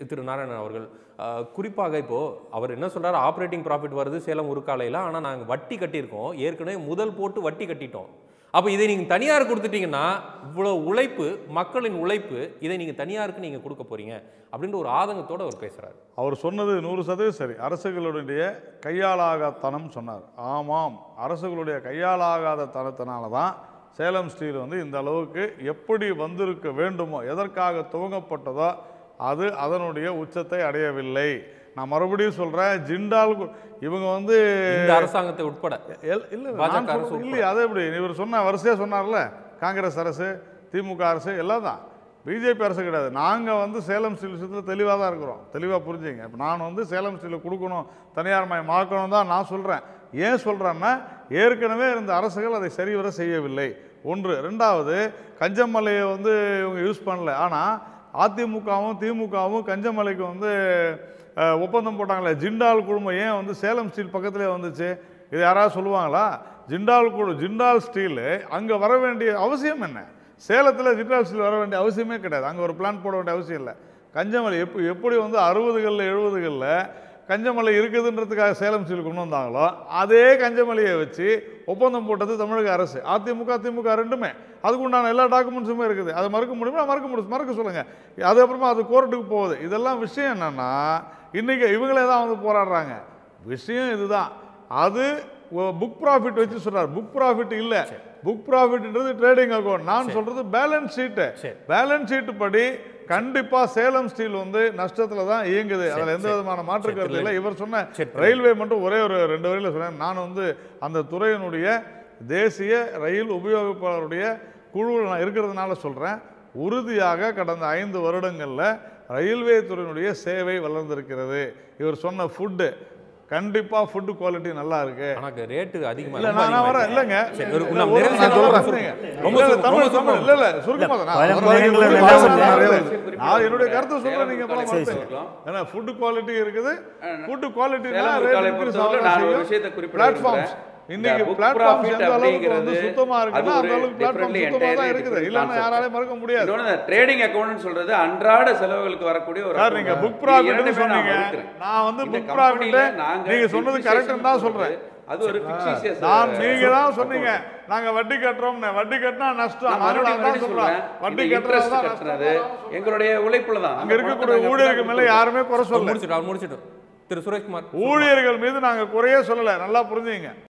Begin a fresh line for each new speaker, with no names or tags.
திரு நாராயணன் அவர்கள் அஹ், குறிப்பாக இப்போ அவர் என்ன சொல்றாரு ஆப்ரேட்டிங் ப்ராஃபிட் வருது சேலம் உருக்காலையில் ஆனால் நாங்கள் வட்டி கட்டியிருக்கோம் ஏற்கனவே முதல் போட்டு வட்டி கட்டிட்டோம் அப்போ இதை நீங்கள் தனியார் கொடுத்துட்டீங்கன்னா இவ்வளோ உழைப்பு மக்களின் உழைப்பு இதை நீங்கள் தனியாருக்கு நீங்கள் கொடுக்க போறீங்க அப்படின்ற ஒரு ஆதங்கத்தோட அவர் பேசுறாரு
அவர் சொன்னது நூறு சதவீதம் சரி அரசுகளுடைய கையாளாகாதனம் சொன்னார் ஆமாம் அரசுகளுடைய கையாளாகாத தனத்தினால தான் சேலம் ஸ்டீல் வந்து இந்த அளவுக்கு எப்படி வந்திருக்க வேண்டுமோ எதற்காக துவங்கப்பட்டதோ அது அதனுடைய உச்சத்தை அடையவில்லை நான் மறுபடியும் சொல்கிறேன் ஜிண்டால் கு- இவங்க வந்து
இந்த அரசாங்கத்தை உட்பட
எல்- இல்ல
பாஜக
நான்
அரசு
சொல்றது- இல்லையே அது எப்படி இவர் சொன்ன வரிசையாக சொன்னார்ல காங்கிரஸ் அரசு திமுக அரசு எல்லாம் தான் பிஜேபி அரசு கிடையாது நாங்கள் வந்து சேலம் ஸ்டீல் விஷயத்தில் தெளிவாக தான் இருக்கிறோம் தெளிவாக புரிஞ்சுங்க இப்போ நான் வந்து சேலம் ஸ்டீலில் கொடுக்கணும் தனியார் மயமாக்கணும் தான் நான் சொல்கிறேன் ஏன் சொல்கிறேன்னா ஏற்கனவே இருந்த அரசுகள் அதை சரிவர செய்யவில்லை ஒன்று ரெண்டாவது கஞ்சமலையை வந்து இவங்க யூஸ் பண்ணல ஆனால் அதிமுகவும் திமுகவும் கஞ்சமலைக்கு வந்து அஹ், ஒப்பந்தம் போட்டாங்களே ஜிண்டால் குழுமம் ஏன் வந்து சேலம் ஸ்டீல் பக்கத்துலேயே வந்துச்சு இது யாராவது சொல்லுவாங்களா ஜிண்டால் குழு ஜிண்டால் ஸ்டீலு அங்கே வர வேண்டிய அவசியம் என்ன சேலத்தில் ஜிண்டால் ஸ்டீல் வர வேண்டிய அவசியமே கிடையாது அங்கே ஒரு பிளான் போட வேண்டிய அவசியம் இல்லை கஞ்சமலை எப்போ எப்படி வந்து அறுபதுகளில் எழுபதுகளில் கஞ்சமலை இருக்குதுன்றதுக்காக சேலம் ஸ்டீல் கொண்டு வந்தாங்களோ அதே கஞ்சமலையை வச்சு ஒப்பந்தம் போட்டது தமிழக அரசு அதிமுக திமுக ரெண்டுமே அதுக்கு உண்டான எல்லா டாக்குமெண்ட்ஸுமே இருக்குது அதை மறுக்க முடியுமா மறுக்க முடியும் மறுக்க சொல்லுங்கள் அதுக்கப்புறமா அது கோர்ட்டுக்கு போகுது இதெல்லாம் விஷயம் என்னன்னா இன்றைக்கி இவங்களே தான் வந்து போராடுறாங்க விஷயம் இதுதான் அது புக் ப்ராஃபிட் வச்சு சொல்றாரு புக் ப்ராஃபிட் இல்ல புக் ப்ராஃபிட்ன்றது ட்ரேடிங் அக்கௌண்ட் நான் சொல்றது பேலன்ஸ் ஷீட்டு
சரி.
பேலன்ஸ் ஷீட் படி கண்டிப்பா சேலம் ஸ்டீல் வந்து நஷ்டத்துல தான் இயங்குது அதுல எந்த
சரி.
விதமான மாற்று
சரி,
கருத்து இல்லை இவர் சொன்ன
சரி.
ரயில்வே மட்டும் ஒரே ஒரு ரெண்டு வரையில சொன்னேன் நான் வந்து அந்த துறையினுடைய தேசிய ரயில் உபயோகிப்பாளருடைய குழுவில் நான் இருக்கிறதுனால சொல்றேன் உறுதியாக கடந்த ஐந்து வருடங்கள்ல ரயில்வே துறையினுடைய சேவை வளர்ந்திருக்கிறது இவர் சொன்ன ஃபுட்டு கண்டிப்பா ஃபுட் குவாலிட்டி நல்லா இருக்கு
ஆனால் ரேட்டு அதிகமாக
இல்ல நான் நான் வரேன் இல்லைங்க
சரி, ஒரு-
இல்ல,
நான்
ஒரு
நிறைவு
நிமிஷம்
சொல்றேன்.
சொல்றேன்.
ரொம்ப
இல்ல, இல்ல,
சுருக்கம்,
தமிழ்
ரொம்ப
தமிழ் இல்ல இல்ல சுருக்கமா தான். நான்
பல
ஒரு
நேரங்கள்ல
ஒரு
நிறைய
நிமிஷம்
நிறைய
நிறைய நான் என்னுடைய கருத்தை சொல்றேன் நீங்க பல
சரி,
மறுத்து.
சரி.
ஏன்னா ஃபுட் குவாலிட்டி இருக்குது ஃபுட் குவாலிட்டினா
சேலம்
ரேட்
உருக்காலை
இன்க்ரீஸ்
பொறுத்தவரை நான் ஒரு
ஆகும்
விஷயத்தை குறிப்பிட
பிளாட்ஃபார்ம்ஸ்
விரும்புறேன்.
இன்னைக்கு
இந்த book
பிளாட்ஃபார்ம்ஸ்
profit
எந்த அளவுக்கு வந்து
அப்படிங்கிறது
சுத்தமா
அது
இருக்குன்னா
ஒரு
அந்த அளவுக்கு பிளாட்ஃபார்ம்
differently
சுத்தமா தான்
entirely
இருக்குது
different
இல்லைன்னா
concept.
யாராலையும் மறக்க முடியாது
இன்னொன்னு ட்ரேடிங் அக்கௌண்ட் சொல்றது அன்றாட செலவுகளுக்கு வரக்கூடிய ஒரு
சார்
account.
நீங்க புக்
இது
ப்ராஃபிட்
இரண்டுமே நான்
சொன்னீங்க
மறுக்கிறேன்.
நான் வந்து
இந்த
புக்
company-ல
ப்ராஃபிட்
நாங்க
நீங்க சொன்னது
depreciation
கரெக்ட்னு தான்
சொல்றது,
சொல்றேன்
அது ஒரு fictitious,
நான்
uh,
நீங்க தான்
account.
சொன்னீங்க நாங்க வட்டி கட்டுறோம் வட்டி கட்டினா நஷ்டம்
நான்
நாங்களும்
மறுபடியும்
அதான்
மறுபடியும்
சொல்றோம்
சொல்றேன்.
வட்டி
இந்த
கட்டுறது
interest
தான்
கட்டுறது
நஷ்டம்
எங்களுடைய உழைப்புல தான்
அங்க இருக்கக்கூடிய ஊழியர்கள் மேல யாருமே குறை
அவர்
சொல்லல
முடிச்சிட்டு அவர் முடிச்சிட்டு திரு சுரேஷ்குமார்
ஊழியர்கள் மீது நாங்க குறையே சொல்லல நல்லா புரிஞ்சுங்க